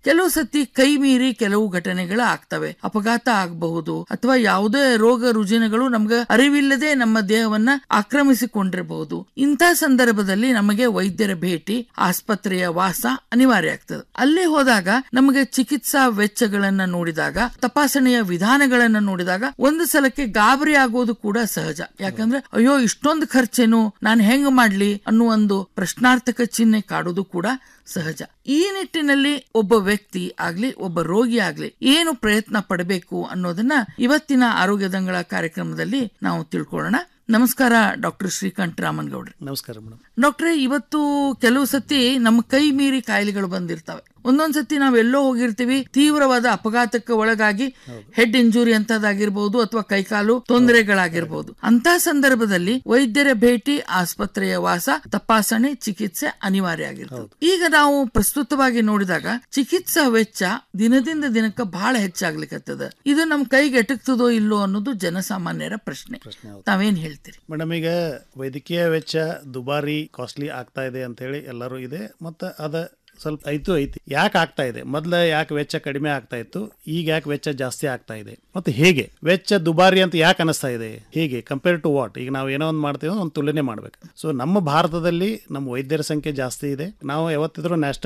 ಕೆಲವು ಸತಿ ಕೈ ಮೀರಿ ಕೆಲವು ಘಟನೆಗಳು ಆಗ್ತವೆ ಅಪಘಾತ ಆಗಬಹುದು ಅಥವಾ ಯಾವುದೇ ರೋಗ ರುಜಿನಗಳು ನಮ್ಗೆ ಅರಿವಿಲ್ಲದೆ ನಮ್ಮ ದೇಹವನ್ನ ಆಕ್ರಮಿಸಿಕೊಂಡಿರಬಹುದು ಇಂಥ ಸಂದರ್ಭದಲ್ಲಿ ನಮಗೆ ವೈದ್ಯರ ಭೇಟಿ ಆಸ್ಪತ್ರೆಯ ವಾಸ ಅನಿವಾರ್ಯ ಆಗ್ತದೆ ಅಲ್ಲಿ ಹೋದಾಗ ನಮಗೆ ಚಿಕಿತ್ಸಾ ವೆಚ್ಚಗಳನ್ನ ನೋಡಿದಾಗ ತಪಾಸಣೆಯ ವಿಧಾನಗಳನ್ನ ನೋಡಿದಾಗ ಒಂದು ಸಲಕ್ಕೆ ಗಾಬರಿ ಆಗೋದು ಕೂಡ ಸಹಜ ಯಾಕಂದ್ರೆ ಅಯ್ಯೋ ಇಷ್ಟೊಂದು ಖರ್ಚೇನು ನಾನು ಹೆಂಗ್ ಮಾಡ್ಲಿ ಅನ್ನೋ ಒಂದು ಪ್ರಶ್ನಾರ್ಥಕ ಚಿಹ್ನೆ ಕಾಡೋದು ಕೂಡ ಸಹಜ ಈ ನಿಟ್ಟಿನಲ್ಲಿ ಒಬ್ಬ ವ್ಯಕ್ತಿ ಆಗ್ಲಿ ಒಬ್ಬ ರೋಗಿ ಆಗ್ಲಿ ಏನು ಪ್ರಯತ್ನ ಪಡಬೇಕು ಅನ್ನೋದನ್ನ ಇವತ್ತಿನ ಆರೋಗ್ಯ ದಂಗಳ ಕಾರ್ಯಕ್ರಮದಲ್ಲಿ ನಾವು ತಿಳ್ಕೊಳ್ಳೋಣ ನಮಸ್ಕಾರ ಡಾಕ್ಟರ್ ಶ್ರೀಕಂಠ ರಾಮನ್ಗೌಡ್ರಿ ನಮಸ್ಕಾರ ಮೇಡಮ್ ಡಾಕ್ಟ್ರೆ ಇವತ್ತು ಕೆಲವು ಸತಿ ನಮ್ಮ ಕೈ ಮೀರಿ ಕಾಯಿಲೆಗಳು ಬಂದಿರ್ತವೆ ಒಂದೊಂದ್ ಸತಿ ನಾವ್ ಎಲ್ಲೋ ಹೋಗಿರ್ತೀವಿ ತೀವ್ರವಾದ ಅಪಘಾತಕ್ಕೆ ಒಳಗಾಗಿ ಹೆಡ್ ಇಂಜುರಿ ಅಂತದಾಗಿರ್ಬಹುದು ಅಥವಾ ಕೈಕಾಲು ತೊಂದರೆಗಳಾಗಿರ್ಬಹುದು ಅಂತ ಸಂದರ್ಭದಲ್ಲಿ ವೈದ್ಯರ ಭೇಟಿ ಆಸ್ಪತ್ರೆಯ ವಾಸ ತಪಾಸಣೆ ಚಿಕಿತ್ಸೆ ಅನಿವಾರ್ಯ ಆಗಿರ್ತದೆ ಈಗ ನಾವು ಪ್ರಸ್ತುತವಾಗಿ ನೋಡಿದಾಗ ಚಿಕಿತ್ಸಾ ವೆಚ್ಚ ದಿನದಿಂದ ದಿನಕ್ಕೆ ಬಹಳ ಹೆಚ್ಚಾಗ್ಲಿಕ್ಕತ್ತದ ಇದು ನಮ್ ಕೈಗೆ ಎಟಕ್ತದೋ ಇಲ್ಲೋ ಅನ್ನೋದು ಜನಸಾಮಾನ್ಯರ ಪ್ರಶ್ನೆ ತಾವೇನ್ ಹೇಳ್ತೀರಿ ಮೇಡಮ್ ಈಗ ವೈದ್ಯಕೀಯ ವೆಚ್ಚ ದುಬಾರಿ ಕಾಸ್ಟ್ಲಿ ಆಗ್ತಾ ಇದೆ ಅಂತ ಹೇಳಿ ಎಲ್ಲರೂ ಇದೆ ಮತ್ತು ಅದ ಸ್ವಲ್ಪ ಐತು ಐತಿ ಯಾಕೆ ಆಗ್ತಾ ಇದೆ ಮೊದಲ ಯಾಕೆ ವೆಚ್ಚ ಕಡಿಮೆ ಆಗ್ತಾ ಇತ್ತು ಈಗ ಯಾಕೆ ವೆಚ್ಚ ಜಾಸ್ತಿ ಆಗ್ತಾ ಇದೆ ಮತ್ತೆ ಹೇಗೆ ವೆಚ್ಚ ದುಬಾರಿ ಅಂತ ಯಾಕೆ ಅನಿಸ್ತಾ ಇದೆ ಹೇಗೆ ಕಂಪೇರ್ ಟು ವಾಟ್ ಈಗ ನಾವು ಏನೋ ಒಂದು ಮಾಡ್ತೀವೋ ಒಂದು ತುಲನೆ ಮಾಡ್ಬೇಕು ಸೊ ನಮ್ಮ ಭಾರತದಲ್ಲಿ ನಮ್ಮ ವೈದ್ಯರ ಸಂಖ್ಯೆ ಜಾಸ್ತಿ ಇದೆ ನಾವು ಯಾವತ್ತಿದ್ರೂ ನ್ಯಾಷನಲ್